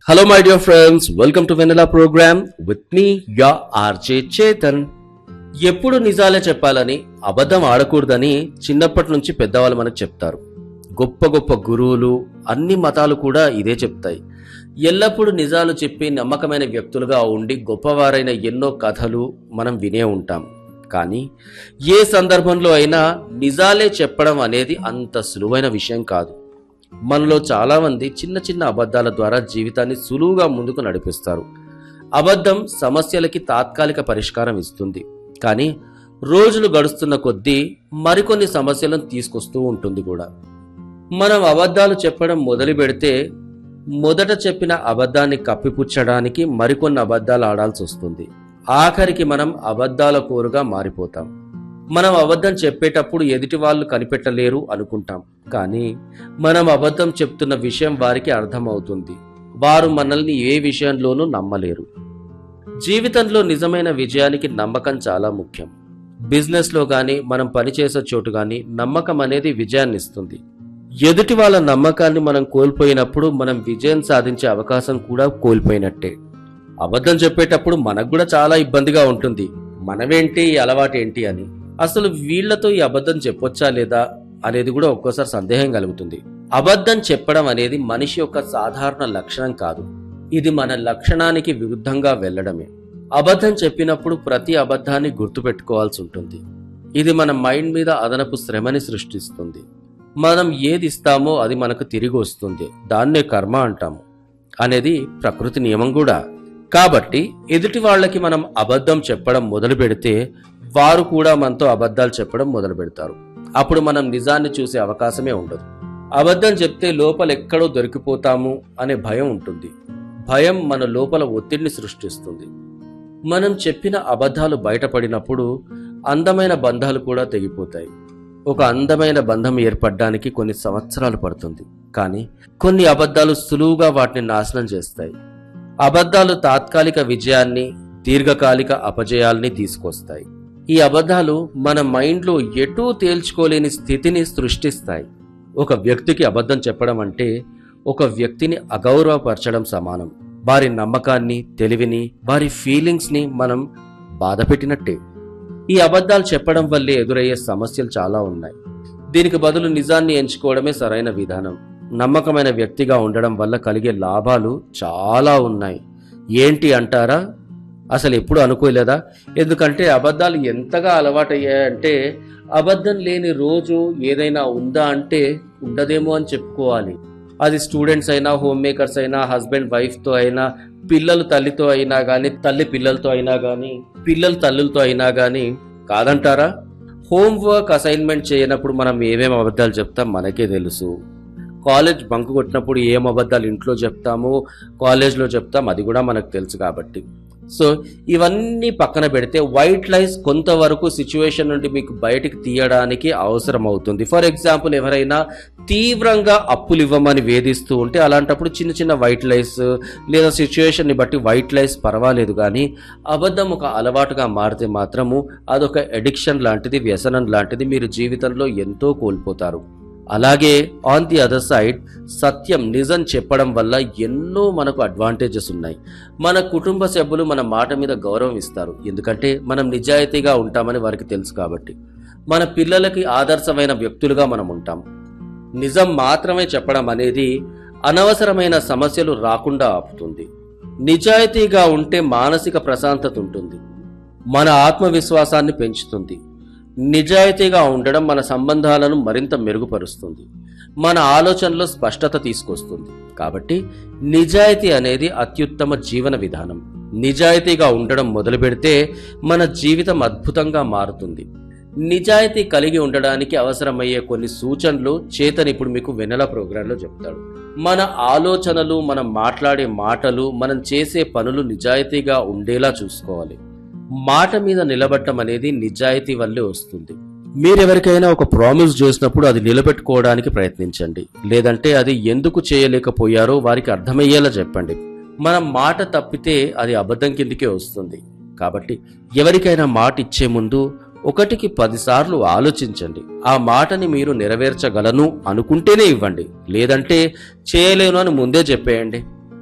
Hello, my dear friends. Welcome to Vanilla Program with me, your RJ Chetan. ఎప్పుడు నిజాలే చెప్పాలని అబద్ధం ఆడకూడదని చిన్నప్పటి నుంచి పెద్దవాళ్ళు మనకు చెప్తారు గొప్ప గొప్ప గురువులు అన్ని మతాలు కూడా ఇదే చెప్తాయి ఎల్లప్పుడూ నిజాలు చెప్పి నమ్మకమైన వ్యక్తులుగా ఉండి గొప్పవారైన ఎన్నో కథలు మనం వినే ఉంటాం కానీ ఏ సందర్భంలో అయినా నిజాలే చెప్పడం అనేది అంత సులువైన విషయం కాదు మనలో చాలామంది చిన్న చిన్న అబద్ధాల ద్వారా జీవితాన్ని సులువుగా ముందుకు నడిపిస్తారు అబద్ధం సమస్యలకి తాత్కాలిక పరిష్కారం ఇస్తుంది కానీ రోజులు గడుస్తున్న కొద్దీ మరికొన్ని సమస్యలను తీసుకొస్తూ ఉంటుంది కూడా మనం అబద్ధాలు చెప్పడం మొదలు పెడితే మొదట చెప్పిన అబద్ధాన్ని కప్పిపుచ్చడానికి మరికొన్ని అబద్ధాలు ఆడాల్సి వస్తుంది ఆఖరికి మనం అబద్ధాల కోరుగా మారిపోతాం మనం అబద్ధం చెప్పేటప్పుడు ఎదుటి వాళ్ళు కనిపెట్టలేరు అనుకుంటాం కానీ మనం అబద్ధం చెప్తున్న విషయం వారికి అర్థమవుతుంది వారు మనల్ని ఏ విషయంలోనూ నమ్మలేరు జీవితంలో నిజమైన విజయానికి నమ్మకం చాలా ముఖ్యం బిజినెస్లో కానీ మనం పనిచేసే చోటు కానీ నమ్మకం అనేది విజయాన్ని ఇస్తుంది ఎదుటి వాళ్ళ నమ్మకాన్ని మనం కోల్పోయినప్పుడు మనం విజయం సాధించే అవకాశం కూడా కోల్పోయినట్టే అబద్ధం చెప్పేటప్పుడు మనకు కూడా చాలా ఇబ్బందిగా ఉంటుంది మనమేంటి ఈ అలవాటు ఏంటి అని అసలు వీళ్లతో ఈ అబద్ధం చెప్పొచ్చా లేదా అనేది కూడా ఒక్కోసారి సందేహం కలుగుతుంది అబద్ధం చెప్పడం అనేది మనిషి యొక్క సాధారణ లక్షణం కాదు ఇది మన లక్షణానికి విరుద్ధంగా వెళ్ళడమే అబద్ధం చెప్పినప్పుడు ప్రతి అబద్ధాన్ని గుర్తుపెట్టుకోవాల్సి ఉంటుంది ఇది మన మైండ్ మీద అదనపు శ్రమని సృష్టిస్తుంది మనం ఏది ఇస్తామో అది మనకు తిరిగి వస్తుంది దాన్నే కర్మ అంటాము అనేది ప్రకృతి నియమం కూడా కాబట్టి ఎదుటి వాళ్ళకి మనం అబద్ధం చెప్పడం మొదలు పెడితే వారు కూడా మనతో అబద్ధాలు చెప్పడం మొదలు పెడతారు అప్పుడు మనం నిజాన్ని చూసే అవకాశమే ఉండదు అబద్ధం చెప్తే లోపల ఎక్కడో దొరికిపోతాము అనే భయం ఉంటుంది భయం మన లోపల ఒత్తిడిని సృష్టిస్తుంది మనం చెప్పిన అబద్ధాలు బయటపడినప్పుడు అందమైన బంధాలు కూడా తెగిపోతాయి ఒక అందమైన బంధం ఏర్పడడానికి కొన్ని సంవత్సరాలు పడుతుంది కానీ కొన్ని అబద్ధాలు సులువుగా వాటిని నాశనం చేస్తాయి అబద్ధాలు తాత్కాలిక విజయాన్ని దీర్ఘకాలిక అపజయాల్ని తీసుకొస్తాయి ఈ అబద్ధాలు మన మైండ్లో ఎటూ తేల్చుకోలేని స్థితిని సృష్టిస్తాయి ఒక వ్యక్తికి అబద్ధం చెప్పడం అంటే ఒక వ్యక్తిని అగౌరవపరచడం సమానం వారి నమ్మకాన్ని తెలివిని వారి ఫీలింగ్స్ని మనం బాధపెట్టినట్టే ఈ అబద్ధాలు చెప్పడం వల్లే ఎదురయ్యే సమస్యలు చాలా ఉన్నాయి దీనికి బదులు నిజాన్ని ఎంచుకోవడమే సరైన విధానం నమ్మకమైన వ్యక్తిగా ఉండడం వల్ల కలిగే లాభాలు చాలా ఉన్నాయి ఏంటి అంటారా అసలు ఎప్పుడు అనుకోలేదా ఎందుకంటే అబద్ధాలు ఎంతగా అలవాటయ్యాయంటే అబద్ధం లేని రోజు ఏదైనా ఉందా అంటే ఉండదేమో అని చెప్పుకోవాలి అది స్టూడెంట్స్ అయినా హోమ్ మేకర్స్ అయినా హస్బెండ్ వైఫ్తో అయినా పిల్లలు తల్లితో అయినా కానీ తల్లి పిల్లలతో అయినా కానీ పిల్లలు తల్లులతో అయినా కానీ కాదంటారా హోంవర్క్ అసైన్మెంట్ చేయనప్పుడు మనం ఏమేమి అబద్ధాలు చెప్తాం మనకే తెలుసు కాలేజ్ బంక్ కొట్టినప్పుడు ఏం అబద్ధాలు ఇంట్లో చెప్తాము కాలేజ్లో చెప్తాం అది కూడా మనకు తెలుసు కాబట్టి సో ఇవన్నీ పక్కన పెడితే వైట్ లైస్ కొంతవరకు సిచ్యువేషన్ నుండి మీకు బయటికి తీయడానికి అవసరం అవుతుంది ఫర్ ఎగ్జాంపుల్ ఎవరైనా తీవ్రంగా అప్పులు ఇవ్వమని వేధిస్తూ ఉంటే అలాంటప్పుడు చిన్న చిన్న వైట్ లైస్ లేదా సిచ్యువేషన్ని బట్టి వైట్ లైస్ పర్వాలేదు కానీ అబద్ధం ఒక అలవాటుగా మారితే మాత్రము అదొక ఎడిక్షన్ లాంటిది వ్యసనం లాంటిది మీరు జీవితంలో ఎంతో కోల్పోతారు అలాగే ఆన్ ది అదర్ సైడ్ సత్యం నిజం చెప్పడం వల్ల ఎన్నో మనకు అడ్వాంటేజెస్ ఉన్నాయి మన కుటుంబ సభ్యులు మన మాట మీద గౌరవం ఇస్తారు ఎందుకంటే మనం నిజాయితీగా ఉంటామని వారికి తెలుసు కాబట్టి మన పిల్లలకి ఆదర్శమైన వ్యక్తులుగా మనం ఉంటాం నిజం మాత్రమే చెప్పడం అనేది అనవసరమైన సమస్యలు రాకుండా ఆపుతుంది నిజాయితీగా ఉంటే మానసిక ప్రశాంతత ఉంటుంది మన ఆత్మవిశ్వాసాన్ని పెంచుతుంది నిజాయితీగా ఉండడం మన సంబంధాలను మరింత మెరుగుపరుస్తుంది మన ఆలోచనలో స్పష్టత తీసుకొస్తుంది కాబట్టి నిజాయితీ అనేది అత్యుత్తమ జీవన విధానం నిజాయితీగా ఉండడం మొదలు పెడితే మన జీవితం అద్భుతంగా మారుతుంది నిజాయితీ కలిగి ఉండడానికి అవసరమయ్యే కొన్ని సూచనలు చేతన్ ఇప్పుడు మీకు వెన్నెల ప్రోగ్రాంలో చెప్తాడు మన ఆలోచనలు మనం మాట్లాడే మాటలు మనం చేసే పనులు నిజాయితీగా ఉండేలా చూసుకోవాలి మాట మీద నిలబడటం అనేది నిజాయితీ వల్లే వస్తుంది మీరెవరికైనా ఒక ప్రామిస్ చేసినప్పుడు అది నిలబెట్టుకోవడానికి ప్రయత్నించండి లేదంటే అది ఎందుకు చేయలేకపోయారో వారికి అర్థమయ్యేలా చెప్పండి మనం మాట తప్పితే అది అబద్ధం కిందికే వస్తుంది కాబట్టి ఎవరికైనా మాట ఇచ్చే ముందు ఒకటికి పదిసార్లు ఆలోచించండి ఆ మాటని మీరు నెరవేర్చగలను అనుకుంటేనే ఇవ్వండి లేదంటే చేయలేను అని ముందే చెప్పేయండి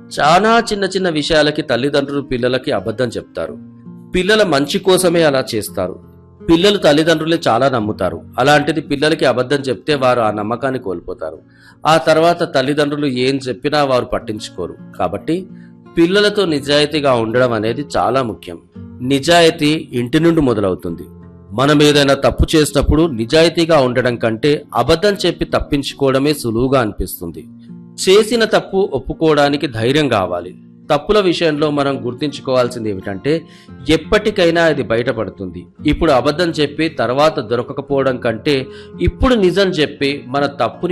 చాలా చిన్న చిన్న విషయాలకి తల్లిదండ్రులు పిల్లలకి అబద్ధం చెప్తారు పిల్లల మంచి కోసమే అలా చేస్తారు పిల్లలు తల్లిదండ్రులే చాలా నమ్ముతారు అలాంటిది పిల్లలకి అబద్ధం చెప్తే వారు ఆ నమ్మకాన్ని కోల్పోతారు ఆ తర్వాత తల్లిదండ్రులు ఏం చెప్పినా వారు పట్టించుకోరు కాబట్టి పిల్లలతో నిజాయితీగా ఉండడం అనేది చాలా ముఖ్యం నిజాయితీ ఇంటి నుండి మొదలవుతుంది మనం ఏదైనా తప్పు చేసినప్పుడు నిజాయితీగా ఉండడం కంటే అబద్ధం చెప్పి తప్పించుకోవడమే సులువుగా అనిపిస్తుంది చేసిన తప్పు ఒప్పుకోవడానికి ధైర్యం కావాలి తప్పుల విషయంలో మనం గుర్తుంచుకోవాల్సింది ఏమిటంటే ఎప్పటికైనా ఇది బయటపడుతుంది ఇప్పుడు అబద్ధం చెప్పి తర్వాత దొరకకపోవడం కంటే ఇప్పుడు నిజం చెప్పి మన తప్పుని